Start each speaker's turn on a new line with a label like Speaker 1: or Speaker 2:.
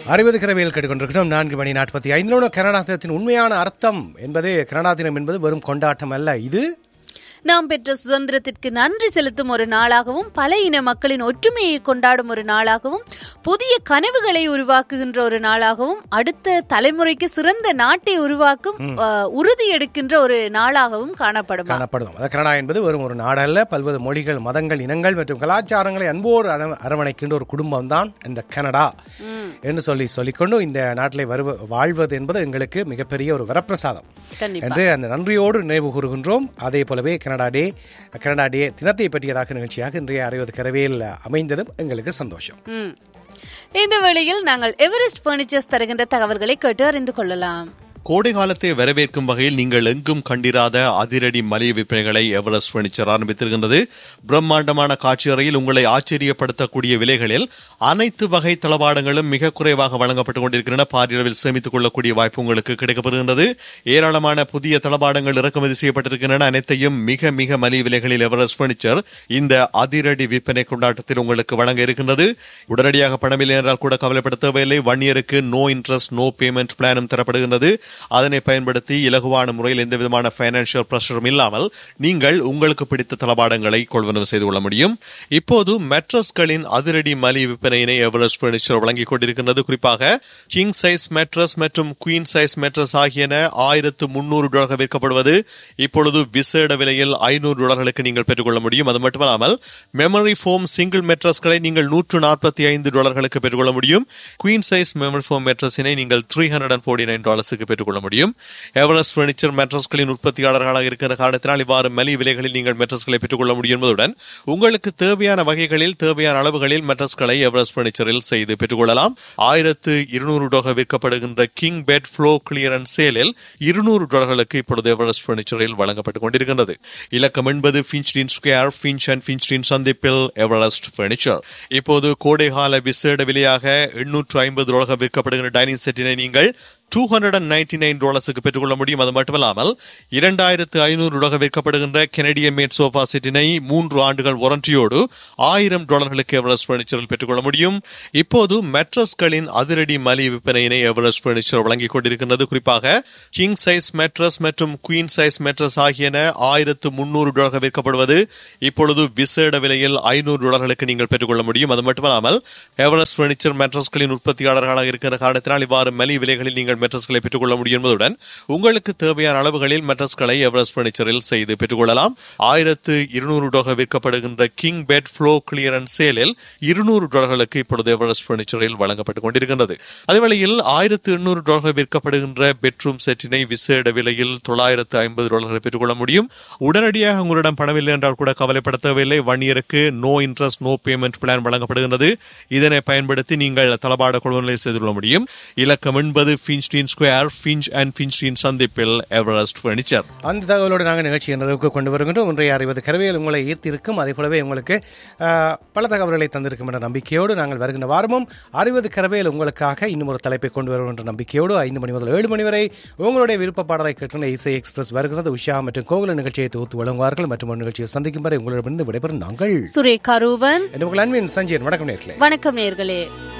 Speaker 1: அறுபது கிரவையில் கேட்டுக்கொண்டிருக்கிறோம் நான்கு மணி நாற்பத்தி ஐந்து கனடா தினத்தின் உண்மையான அர்த்தம் என்பது கனடா தினம் என்பது வெறும் கொண்டாட்டம் அல்ல இது
Speaker 2: நாம் பெற்ற சுதந்திரத்திற்கு நன்றி செலுத்தும் ஒரு நாளாகவும் பல இன மக்களின் ஒற்றுமையை கொண்டாடும் ஒரு நாளாகவும் புதிய கனவுகளை உருவாக்குகின்ற ஒரு நாளாகவும் அடுத்த தலைமுறைக்கு சிறந்த நாட்டை உருவாக்கும் அஹ், உறுதி எடுக்கின்ற ஒரு நாளாகவும் காணப்படும்
Speaker 1: காணப்படும் அதாவது கனடா என்பது வெறும் ஒரு நாடல்ல பல்வேறு மொழிகள் மதங்கள் இனங்கள் மற்றும் கலாச்சாரங்களை அன்போடு அரவ- அரவணைக்கின்ற ஒரு குடும்பம் தான் இந்த கனடா என்று சொல்லி சொல்லிக்கொண்டு இந்த நாட்டிலே வருவ வாழ்வது என்பது எங்களுக்கு மிகப்பெரிய ஒரு வரப்பிரசாதம்
Speaker 2: கண்டிப்பா
Speaker 1: என்று அந்த நன்றியோடு நினைவு கூறுகின்றோம் அதே போலவே கனடா டே கனடா டே தினத்தை பற்றியதாக நிகழ்ச்சியாக இன்றைய அறுபது கரவையில் அமைந்ததும் எங்களுக்கு சந்தோஷம்
Speaker 2: ம். இந்த வேளையில் நாங்கள் எவரெஸ்ட் பர்னிச்சர்ஸ் தருகின்ற தகவல்களை கேட்டு அறிந்து கொள்ளலாம்
Speaker 3: கோடை காலத்தை வரவேற்கும் வகையில் நீங்கள் எங்கும் கண்டிராத அதிரடி மலிய விற்பனைகளை எவரெஸ்ட் பர்னிச்சர் ஆரம்பித்திருக்கின்றது பிரம்மாண்டமான காட்சி அறையில் உங்களை ஆச்சரியப்படுத்தக்கூடிய விலைகளில் அனைத்து வகை தளபாடங்களும் மிக குறைவாக வழங்கப்பட்டுக் கொண்டிருக்கின்றன பாரியளவில் சேமித்துக் கொள்ளக்கூடிய வாய்ப்பு உங்களுக்கு கிடைக்கப்படுகின்றது ஏராளமான புதிய தளபாடங்கள் இறக்குமதி செய்யப்பட்டிருக்கின்றன அனைத்தையும் மிக மிக மலிய விலைகளில் எவரெஸ்ட் பர்னிச்சர் இந்த அதிரடி விற்பனை கொண்டாட்டத்தில் உங்களுக்கு வழங்க இருக்கின்றது உடனடியாக பணமில்லை என்றால் கூட கவலைப்பட தேவையில்லை ஒன் இயருக்கு நோ இன்ட்ரெஸ்ட் நோ பேமெண்ட் பிளானும் தரப்படுகின்றது அதனை பயன்படுத்தி இலகுவான முறையில் எந்த விதமான பைனான்சியல் பிரஷரும் இல்லாமல் நீங்கள் உங்களுக்கு பிடித்த தளபாடங்களை கொள்வனவு செய்து கொள்ள முடியும் இப்போது மெட்ரஸ்களின் அதிரடி மலி விற்பனையினை எவரெஸ்ட் பர்னிச்சர் வழங்கிக் கொண்டிருக்கின்றது குறிப்பாக கிங் சைஸ் மெட்ரஸ் மற்றும் குயின் சைஸ் மெட்ரஸ் ஆகியன ஆயிரத்து முன்னூறு டாலர்கள் விற்கப்படுவது இப்பொழுது விசேட விலையில் ஐநூறு டாலர்களுக்கு நீங்கள் பெற்றுக்கொள்ள முடியும் அது மட்டுமல்லாமல் மெமரி ஃபோம் சிங்கிள் மெட்ரஸ்களை நீங்கள் நூற்று நாற்பத்தி ஐந்து டாலர்களுக்கு பெற்றுக்கொள்ள முடியும் குயின் சைஸ் மெமரி ஃபோம் மெட்ரஸினை நீங்கள் three hundred and forty nine டாலர்ஸுக்கு பெற்றுக்கொள்ள முடியும் எவரெஸ்ட் பர்னிச்சர் மெட்ரஸ்களின் உற்பத்தியாளர்களாக இருக்கிற காரணத்தினால் இவ்வாறு மலி விலைகளில் நீங்கள் மெட்ரஸ்களை பெற்றுக்கொள்ள முடியும் என்பதுடன் உங்களுக்கு தேவையான வகைகளில் தேவையான அளவுகளில் மெட்ரஸ்களை எவரெஸ்ட் பர்னிச்சரில் செய்து பெற்றுக்கொள்ளலாம் ஆயிரத்து இருநூறு டாலர் விற்கப்படுகின்ற கிங் பெட் ஃப்ளோ கிளியரன்ஸ் சேலில் இருநூறு டாலர்களுக்கு இப்பொழுது எவரெஸ்ட் பர்னிச்சரில் வழங்கப்பட்டுக் கொண்டிருக்கின்றது இலக்கம் என்பது Finchdene square Finch and Finchdene சந்திப்பில் எவரெஸ்ட் பர்னிச்சர் இப்போது கோடைகால விசேட விலையாக எண்ணூற்று ஐம்பது டாலர்கள் விற்கப்படுகின்ற டைனிங் செட்டினை நீங்கள் two hundred and ninety nine டாலர்ஸுக்கு பெற்றுக்கொள்ள முடியும் அது மட்டுமல்லாமல் இரண்டாயிரத்து ஐநூறு டாலர் விற்கப்படுகின்ற கெனடியன் மேட் சோஃபா செட்டினை மூன்று ஆண்டுகள் வாரண்டியோடு ஆயிரம் டாலர்களுக்கு எவரெஸ்ட் பர்னிச்சரில் பெற்றுக்கொள்ள முடியும் இப்போது மெட்ரஸ்களின் அதிரடி மலி விற்பனையினை எவரெஸ்ட் பர்னிச்சர் வழங்கிக் கொண்டிருக்கின்றது குறிப்பாக கிங் சைஸ் மெட்ரஸ் மற்றும் குயின் சைஸ் மெட்ரஸ் ஆகியன ஆயிரத்து முன்னூறு டாலர்கள் விற்கப்படுவது இப்பொழுது விசேட விலையில் ஐநூறு டாலர்களுக்கு நீங்கள் பெற்றுக்கொள்ள முடியும் அது மட்டுமல்லாமல் எவரெஸ்ட் பர்னிச்சர் மெட்ரஸ்களின் உற்பத்தியாளர்களாக இருக்கிற காரணத்தினால் இவ்வாறு மலி விலைகளில் நீங்கள் மெட்ரஸ்களை பெற்றுக்கொள்ள முடியும் என்பதுடன் உங்களுக்கு தேவையான அளவுகளில் மெட்ரஸ்களை எவரெஸ்ட் பர்னிச்சரில் செய்து பெற்றுக்கொள்ளலாம் ஆயிரத்து இருநூறு டாலர் விற்கப்படுகின்ற கிங் பெட் ஃப்ளோ கிளியரன்ஸ் சேலில் இருநூறு டாலர்களுக்கு இப்பொழுது எவரெஸ்ட் பர்னிச்சரில் வழங்கப்பட்டுக் கொண்டிருக்கின்றது அதேவேளையில் ஆயிரத்து எண்ணூறு டாலர்கள் விற்கப்படுகின்ற பெட்ரூம் செட்டினை விசேட விலையில் தொள்ளாயிரத்து ஐம்பது டாலர்கள் பெற்றுக்கொள்ள முடியும் உடனடியாக உங்களிடம் பணமில்லை என்றால் கூட கவலைப்பட தேவையில்லை ஒன் இயருக்கு no interest no payment plan வழங்கப்படுகின்றது இதனை பயன்படுத்தி நீங்கள் தளபாட கொள்வனை செய்து கொள்ள முடியும் இலக்கம் என்பது Finchdene square Finch and Finchdene சந்திப்பில் எவரெஸ்ட் பர்னிச்சர்
Speaker 1: அந்த தகவலோடு நாங்கள் நிகழ்ச்சியை நிறைவுக்கு கொண்டு வருகின்றோம் இன்றைய அறுபது கருவியில் உங்களை ஈர்த்திருக்கும் அதே போலவே உங்களுக்கு ஆஹ், பல தகவல்களை தந்திருக்கும் என்ற நம்பிக்கையோடு நாங்கள் வருகின்ற வாரமும் அறுபது கரவையில் உங்களுக்காக இன்னும் ஒரு தலைப்பை கொண்டு வரும் என்ற நம்பிக்கையோடு ஐந்து மணி முதல் ஏழு மணி வரை உங்களுடைய விருப்ப பாடலை கேட்டுள்ள இசை எக்ஸ்பிரஸ் வருகிறது உஷா மற்றும் கோகுல நிகழ்ச்சியை தொகுத்து வழங்குவார்கள் மற்றும் ஒரு நிகழ்ச்சியை சந்திக்கும் வரை உங்களிடமிருந்து விடைபெறும் நாங்கள்
Speaker 2: சுரேகா ரூபன்
Speaker 1: என்று உங்கள் அன்பின் சஞ்சயன் வணக்கம் நேர்களே
Speaker 2: வணக்கம் நேர்களே